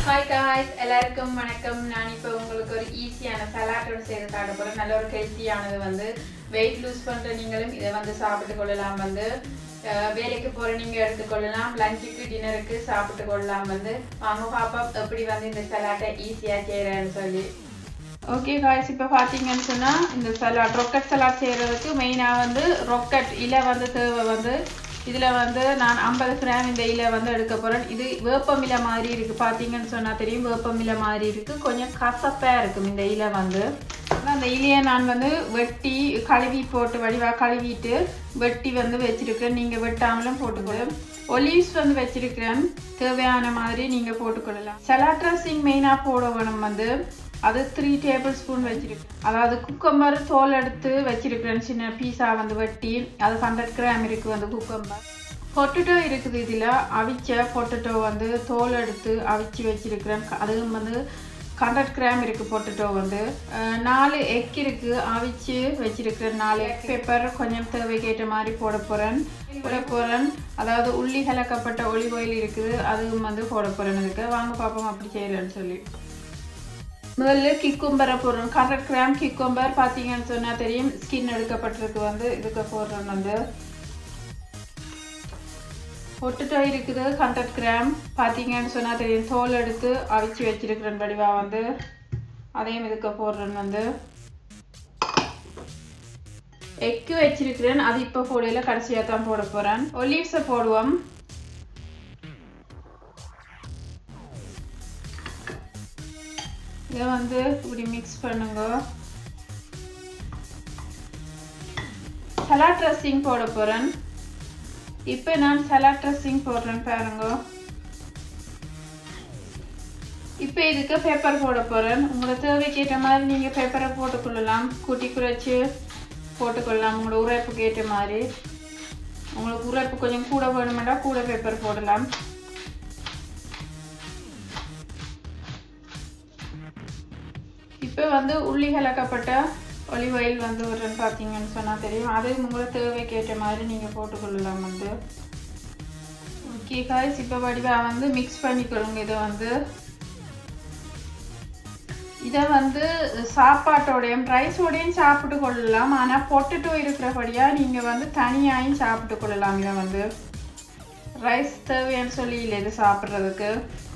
hi guys எல்லாருக்கும் வணக்கம் நான் இப்போ உங்களுக்கு ஒரு ஈஸியான சலாட்டோட செய்து காட்ட போகிறேன் நல்ல ஒரு ஹெல்த்தியானது வந்து வெயிட் லூஸ் பண்ணுற நீங்களும் இதை வந்து சாப்பிட்டு கொள்ளலாம் வந்து அஹ், வேலைக்கு போகிற நீங்கள் எடுத்துக்கொள்ளலாம் லஞ்சுக்கு டின்னருக்கு சாப்பிட்டு கொள்ளலாம் வந்து வாங்க பாப்பா எப்படி வந்து இந்த சலாட்டை ஈஸியாக செய்கிறேன்னு சொல்லி ஓகே காய்ஸ் இப்போ பார்த்தீங்கன்னு சொன்னால் இந்த சலாட் ரொக்கட் சலாட் செய்கிறதுக்கு மெயினாக வந்து ரொக்கட் இலை வந்து தேவை வந்து இதில் வந்து நான் ஐம்பது கிராம் இந்த இலை வந்து எடுக்க போகிறேன் இது வேப்பமிலை மாதிரி இருக்குது பார்த்தீங்கன்னு சொன்னால் தெரியும் வேப்பமிலை மாதிரி இருக்குது கொஞ்சம் கசப்பாக இருக்கும் இந்த இலை வந்து ஆனா அந்த இலையை நான் வந்து வெட்டி கழுவி போட்டு வடிவாக கழுவிட்டு வெட்டி வந்து வச்சிருக்கேன் நீங்கள் வெட்டாமலும் போட்டுக்கொள்ளும் ஒலிவ்ஸ் வந்து வச்சிருக்கிறேன் தேவையான மாதிரி நீங்கள் போட்டுக்கொள்ளலாம் சலாட் ட்ரெஸ்ஸிங் மெயினாக போட வேணும் வந்து அது த்ரீ டேபிள் ஸ்பூன் வச்சிருக்கேன் அதாவது குக்கம்பர் தோல் எடுத்து வச்சிருக்கிறேன் சின்ன பீஸா வந்து வெட்டி அது ஹண்ட்ரட் கிராம் இருக்குது வந்து குக்கம்பர் பொட்டட்டோ இருக்குது இதில் அவிச்ச பொட்டட்டோ வந்து தோல் எடுத்து அவிச்சு வச்சிருக்கிறேன் அதுவும் வந்து ஹண்ட்ரட் கிராம் இருக்குது பொட்டட்டோ வந்து அஹ், நாலு எக் இருக்குது அவிச்சு வச்சிருக்கிறேன் நாலு எக் பேப்பர் கொஞ்சம் தேவைக்கேற்ற மாதிரி போட போகிறேன் போட போகிறேன் அதாவது உள்ளி கலக்கப்பட்ட ஒலிவ் ஆயில் இருக்குது அதுவும் வந்து போட போகிறேன் இதுக்கு வாங்க பார்ப்போம் அப்படி செய்கிறேன்னு சொல்லி முதல்ல கிக்கும்பரை போடுறோம் ஹண்ட்ரட் கிராம் கிக்கும்பர் பார்த்தீங்கன்னு சொன்னால் தெரியும் ஸ்கின் எடுக்கப்பட்டிருக்கு வந்து இதுக்கு போடுறோம் வந்து பொட்டுட்டோ இருக்குது ஹண்ட்ரட் கிராம் பார்த்தீங்கன்னு சொன்னால் தெரியும் தோல் எடுத்து அவிச்சு வச்சிருக்கிறேன் வடிவா வந்து அதையும் இதுக்கு போடுறேன் வந்து எக்கு வச்சிருக்கிறேன் அது இப்போ போடையில கடைசியாக தான் போட போகிறேன் ஒலிவ்ஸை போடுவோம் இதை வந்து இப்படி மிக்ஸ் பண்ணுங்க சலாட் ட்ரெஸ்ஸிங் போட போகிறேன் இப்போ நான் சலாட் ட்ரெஸ்ஸிங் போடுறேன் பாருங்க இப்போ இதுக்கு பேப்பர் போட போகிறேன் உங்களோட தேவைக்கு ஏற்ற மாதிரி நீங்கள் பேப்பரை போட்டுக்கொள்ளலாம் கூட்டி குறைச்சி போட்டுக்கொள்ளலாம் உங்களோட உரைப்புக்கு ஏற்ற மாதிரி உங்களுக்கு உரைப்பு கொஞ்சம் கூட வேணுமெண்டா கூட பேப்பர் போடலாம் இப்போ வந்து உள்ளி கலக்கப்பட்ட ஒலிவ் ஆயில் வந்து ஒரு பார்த்தீங்கன்னு சொன்னால் தெரியும் அது உங்களை தேவைக்கு ஏற்ற மாதிரி நீங்கள் போட்டுக்கொள்ளலாம் வந்து ஓகே காய்ஸ் இப்போ வடிவாக வந்து மிக்ஸ் பண்ணிக்கொள்ளுங்க இதை வந்து இதை வந்து சாப்பாட்டோடையும் ரைஸோடையும் சாப்பிட்டு கொள்ளலாம் ஆனால் பொட்டுட்டோ இருக்கிறபடியாக நீங்கள் வந்து தனியாயும் சாப்பிட்டு கொள்ளலாம் இதை வந்து ரைஸ் தேவைன்னு சொல்லி இல்லை இது சாப்பிட்றதுக்கு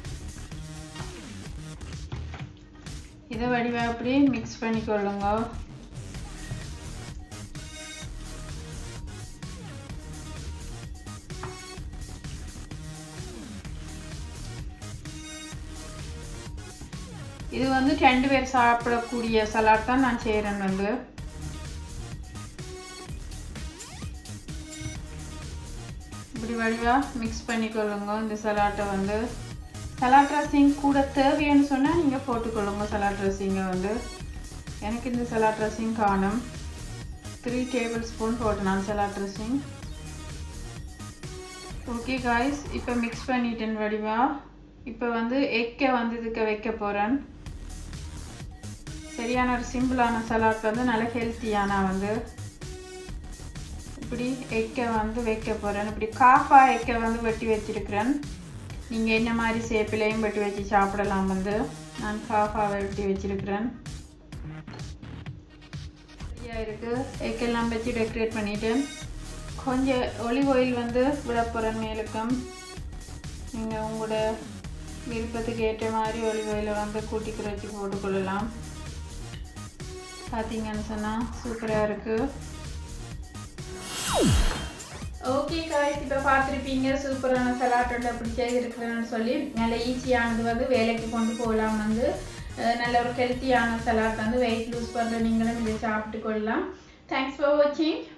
இதை வடிவா அப்படியே மிக்ஸ் பண்ணிக்கொள்ளுங்க இது வந்து ரெண்டு பேர் சாப்பிடக்கூடிய சலாட் தான் நான் செய்கிறேன் வந்து இப்படி வடிவா மிக்ஸ் பண்ணிக்கொள்ளுங்க இந்த சலாட்டை வந்து சலாட் ட்ரெஸ்ஸிங் கூட தேவைன்னு சொன்னால் நீங்கள் போட்டுக்கொள்ளுங்க சலாட் ட்ரெஸ்ஸிங்கை வந்து எனக்கு இந்த சலாட் ட்ரெஸ்ஸிங் காணும் த்ரீ டேபிள் ஸ்பூன் போட்டு நான் சலாட் ட்ரெஸ்ஸிங் ஓகே காய்ஸ் இப்போ மிக்ஸ் பண்ணிட்டேன் வடிவா இப்போ வந்து எக்கை வந்து இதுக்கு வைக்க போகிறேன் சரியான ஒரு சிம்பிளான சலாட் வந்து நல்ல ஹெல்த்தியான வந்து இப்படி எக்கை வந்து வைக்க போகிறேன் இப்படி காஃபா எக்கை வந்து வெட்டி வச்சிருக்கிறேன் நீங்கள் என்ன மாதிரி சேப்பிலையும் வெட்டி வச்சு சாப்பிடலாம் வந்து நான் காஃபா வெட்டி வச்சிருக்கிறேன் சரியாக இருக்குது எக்கெல்லாம் வச்சு டெக்கரேட் பண்ணிட்டேன் கொஞ்சம் ஒலிவ் ஆயில் வந்து விட போகிறேன் மேலுக்கும் நீங்கள் உங்களோட விருப்பத்துக்கு ஏற்ற மாதிரி ஒலிவ் ஆயிலை வந்து கூட்டி குறைச்சி போட்டுக்கொள்ளலாம் பார்த்தீங்கன்னு சொன்னால் சூப்பராக இருக்குது ஓகே காய்ஸ் இப்போ பார்த்துருப்பீங்க சூப்பரான சலாட் வந்து அப்படி செய்திருக்கிறேன்னு சொல்லி நல்ல ஈஸியானது வந்து வேலைக்கு கொண்டு போகலாம் வந்து அஹ் நல்ல ஒரு ஹெல்த்தியான சலாட் வந்து வெயிட் லூஸ் பண்ணுற நீங்களும் இதை சாப்பிட்டு கொள்ளலாம் தேங்க்ஸ் ஃபார் வாட்சிங்